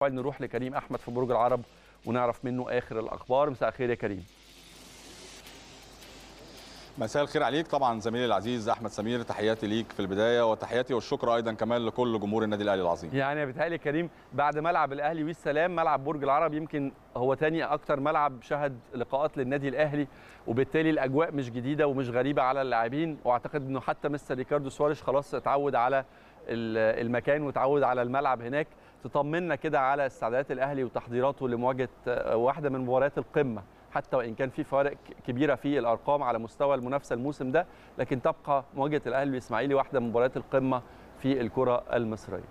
نروح لكريم احمد في برج العرب ونعرف منه اخر الاخبار مساء الخير يا كريم مساء الخير عليك طبعا زميلي العزيز احمد سمير تحياتي ليك في البدايه وتحياتي والشكر ايضا كمان لكل جمهور النادي الاهلي العظيم يعني بيتهيألي كريم بعد ملعب الاهلي والسلام ملعب برج العرب يمكن هو تاني اكتر ملعب شهد لقاءات للنادي الاهلي وبالتالي الاجواء مش جديده ومش غريبه على اللاعبين واعتقد انه حتى مستر ريكاردو سواريش خلاص اتعود على المكان وتعود على الملعب هناك تطمنا كده على استعدادات الاهلي وتحضيراته لمواجهه واحده من مباريات القمه حتى وان كان في فوارق كبيره في الارقام على مستوى المنافسه الموسم ده لكن تبقى مواجهه الاهلي والاسماعيلي واحده من مباريات القمه في الكره المصريه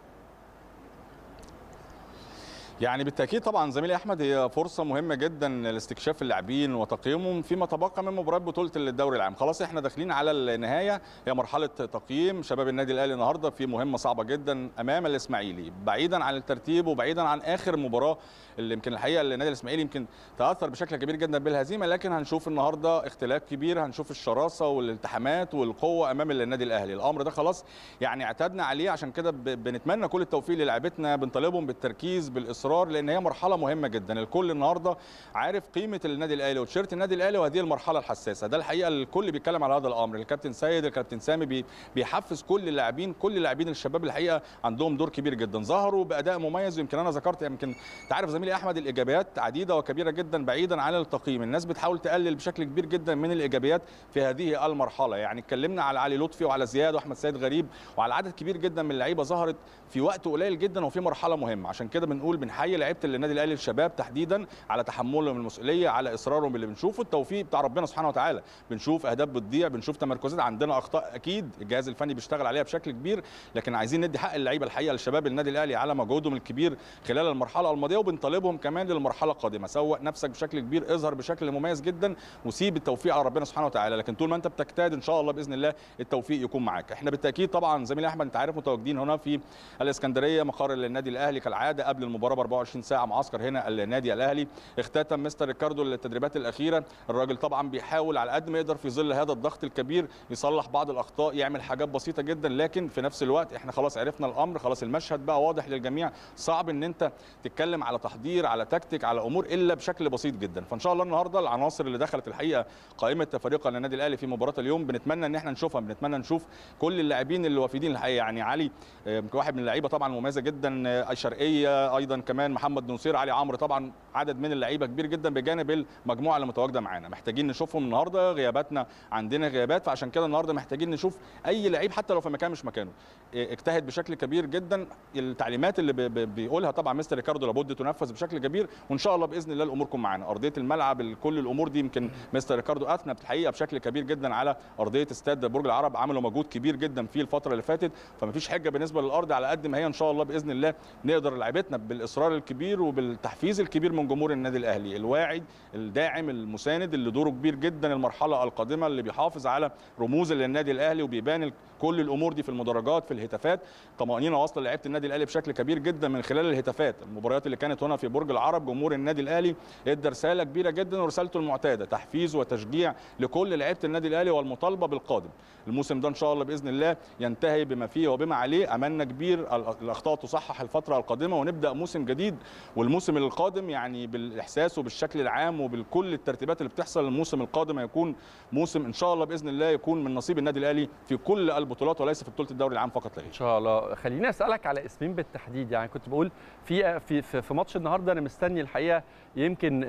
يعني بالتاكيد طبعا زميلي احمد هي فرصه مهمه جدا لاستكشاف اللاعبين وتقييمهم فيما تبقى من مباريات بطوله الدوري العام خلاص احنا داخلين على النهايه هي مرحله تقييم شباب النادي الاهلي النهارده في مهمه صعبه جدا امام الاسماعيلي بعيدا عن الترتيب وبعيدا عن اخر مباراه اللي يمكن الحقيقه النادي الاسماعيلي يمكن تاثر بشكل كبير جدا بالهزيمه لكن هنشوف النهارده اختلاف كبير هنشوف الشراسه والالتحامات والقوه امام النادي الاهلي الامر ده خلاص يعني اعتدنا عليه عشان كده بنتمنى كل التوفيق للاعبتنا بنطالبهم بالتركيز بالاصرار لان هي مرحله مهمه جدا الكل النهارده عارف قيمه النادي الاهلي وتيشيرت النادي الاهلي وهذه المرحله الحساسه ده الحقيقه الكل بيتكلم على هذا الامر الكابتن سيد الكابتن سامي بيحفز كل اللاعبين كل اللاعبين الشباب الحقيقه عندهم دور كبير جدا ظهروا باداء مميز يمكن انا ذكرت يمكن انت عارف زميلي احمد الايجابيات عديده وكبيره جدا بعيدا عن التقييم الناس بتحاول تقلل بشكل كبير جدا من الايجابيات في هذه المرحله يعني اتكلمنا على علي لطفي وعلى زياد واحمد سيد غريب وعلى عدد كبير جدا من اللعيبه ظهرت في وقت قليل جدا وفي مرحله مهمه عشان كده بنقول بنحيي لعيبه النادي الاهلي الشباب تحديدا على تحملهم المسؤوليه على اصرارهم اللي بنشوفه التوفيق بتاع ربنا سبحانه وتعالى بنشوف اهداف بتضيع بنشوف تمركزات عندنا اخطاء اكيد الجهاز الفني بيشتغل عليها بشكل كبير لكن عايزين ندي حق اللعيبه الحقيقه للشباب النادي الاهلي على مجهودهم الكبير خلال المرحله الماضيه وبنطالبهم كمان للمرحله القادمه سوق نفسك بشكل كبير اظهر بشكل مميز جدا وسيب التوفيق على ربنا سبحانه وتعالى لكن طول ما انت بتجتهد ان شاء الله باذن الله التوفيق يكون معاك احنا بالتاكيد طبعا زميلي احمد انت عارف متواجدين هنا في الاسكندريه مقر النادي الاهلي كالعاده قبل المباراه ب 24 ساعه معسكر هنا النادي الاهلي اختتم مستر ريكاردو التدريبات الاخيره الراجل طبعا بيحاول على قد ما يقدر في ظل هذا الضغط الكبير يصلح بعض الاخطاء يعمل حاجات بسيطه جدا لكن في نفس الوقت احنا خلاص عرفنا الامر خلاص المشهد بقى واضح للجميع صعب ان انت تتكلم على تحضير على تكتيك على امور الا بشكل بسيط جدا فان شاء الله النهارده العناصر اللي دخلت الحقيقه قائمه فريق النادي الاهلي في مباراه اليوم بنتمنى ان احنا نشوفها بنتمنى نشوف كل اللاعبين اللي وافدين الحقيقه يعني علي واحد من اللعيبه طبعا مميزه جدا الشرقيه ايضا كمان محمد نصير علي عمرو طبعا عدد من اللعيبه كبير جدا بجانب المجموعه اللي متواجده معانا محتاجين نشوفهم النهارده غياباتنا عندنا غيابات فعشان كده النهارده محتاجين نشوف اي لعيب حتى لو في مكان مش مكانه اجتهد بشكل كبير جدا التعليمات اللي بيقولها طبعا مستر ريكاردو لابد تنفذ بشكل كبير وان شاء الله باذن الله الامور تكون معانا ارضيه الملعب كل الامور دي يمكن مستر ريكاردو اثنى الحقيقه بشكل كبير جدا على ارضيه استاد برج العرب عملوا مجهود كبير جدا في الفتره اللي فاتت فمفيش حجه بالنسبه للارض على قد ما هي ان شاء الله باذن الله نقدر لعيبتنا بالاصرار الكبير وبالتحفيز الكبير من جمهور النادي الاهلي الواعد الداعم المساند اللي دوره كبير جدا المرحله القادمه اللي بيحافظ على رموز للنادي الاهلي وبيبان كل الامور دي في المدرجات في الهتافات طمانينه واصله لعيبه النادي الاهلي بشكل كبير جدا من خلال الهتافات المباريات اللي كانت هنا في برج العرب جمهور النادي الاهلي ادى رساله كبيره جدا ورسالته المعتاده تحفيز وتشجيع لكل لعيبه النادي الاهلي والمطالبه بالقادم الموسم ده ان شاء الله باذن الله ينتهي بما فيه وبما عليه املنا كبير الاخطاء تصحح الفتره القادمه ونبدا موسم جديد والموسم القادم يعني بالاحساس وبالشكل العام وبكل الترتيبات اللي بتحصل الموسم القادم هيكون موسم ان شاء الله باذن الله يكون من نصيب النادي الاهلي في كل البطولات وليس في بطوله الدوري العام فقط لا ان شاء الله خليني اسالك على اسمين بالتحديد يعني كنت بقول في في في ماتش النهارده انا مستني الحقيقه يمكن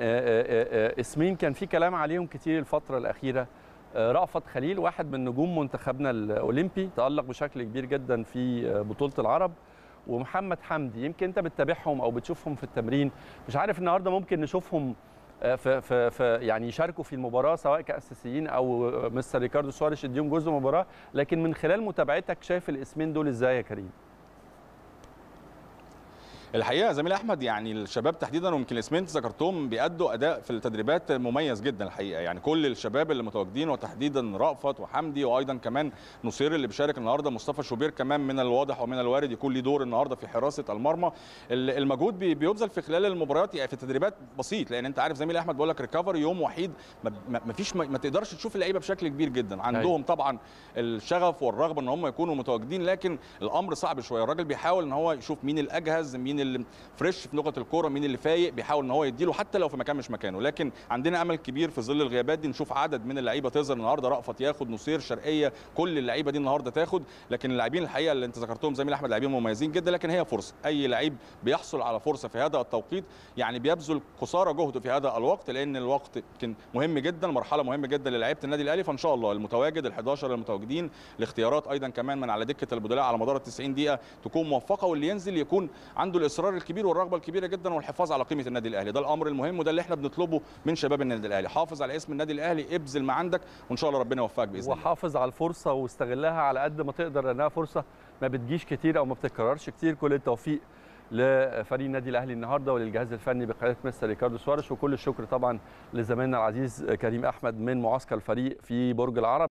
اسمين كان في كلام عليهم كتير الفتره الاخيره رأفت خليل واحد من نجوم منتخبنا الاولمبي تألق بشكل كبير جدا في بطوله العرب ومحمد حمدي يمكن انت بتتابعهم او بتشوفهم في التمرين مش عارف النهارده ممكن نشوفهم في في في يعني يشاركوا في المباراه سواء كاساسيين او مستر ريكاردو سواريش يديهم جزء من المباراه لكن من خلال متابعتك شايف الاسمين دول ازاي يا كريم؟ الحقيقه زميل احمد يعني الشباب تحديدا ويمكن الاسمين انت ذكرتهم بيأدوا اداء في التدريبات مميز جدا الحقيقه يعني كل الشباب اللي متواجدين وتحديدا رأفت وحمدي وايضا كمان نصير اللي بيشارك النهارده مصطفى شوبير كمان من الواضح ومن الوارد يكون له دور النهارده في حراسه المرمى المجهود بيبذل في خلال المباريات يعني في التدريبات بسيط لان انت عارف زميلي احمد بقول لك ريكفري يوم وحيد ما فيش ما تقدرش تشوف اللعيبه بشكل كبير جدا عندهم طبعا الشغف والرغبه ان هم يكونوا متواجدين لكن الامر صعب شويه الراجل بيحاول ان هو يشوف مين الاجهز مين اللي فريش في نقطه الكوره مين اللي فايق بيحاول ان هو يديله حتى لو في مكان مش مكانه لكن عندنا امل كبير في ظل الغيابات دي نشوف عدد من اللعيبه تظهر النهارده رأفت ياخد نصير شرقيه كل اللعيبه دي النهارده تاخد لكن اللاعبين الحقيقه اللي انت ذكرتهم زميل احمد لاعبين مميزين جدا لكن هي فرصه اي لعيب بيحصل على فرصه في هذا التوقيت يعني بيبذل قصارى جهده في هذا الوقت لان الوقت يمكن مهم جدا مرحله مهمه جدا للاعيبه النادي الاهلي فان شاء الله المتواجد ال11 المتواجدين الاختيارات ايضا كمان من على دكه البدلاء على مدار ال 90 دقيقه تكون موفقه واللي ينزل يكون عنده الاصرار الكبير والرغبه الكبيره جدا والحفاظ على قيمه النادي الاهلي ده الامر المهم وده اللي احنا بنطلبه من شباب النادي الاهلي حافظ على اسم النادي الاهلي ابذل ما عندك وان شاء الله ربنا يوفقك باذن الله وحافظ على الفرصه واستغلها على قد ما تقدر لانها فرصه ما بتجيش كتير او ما بتتكررش كتير كل التوفيق لفريق النادي الاهلي النهارده وللجهاز الفني بقياده مستر ريكاردو سوارش وكل الشكر طبعا لزميلنا العزيز كريم احمد من معسكر الفريق في برج العرب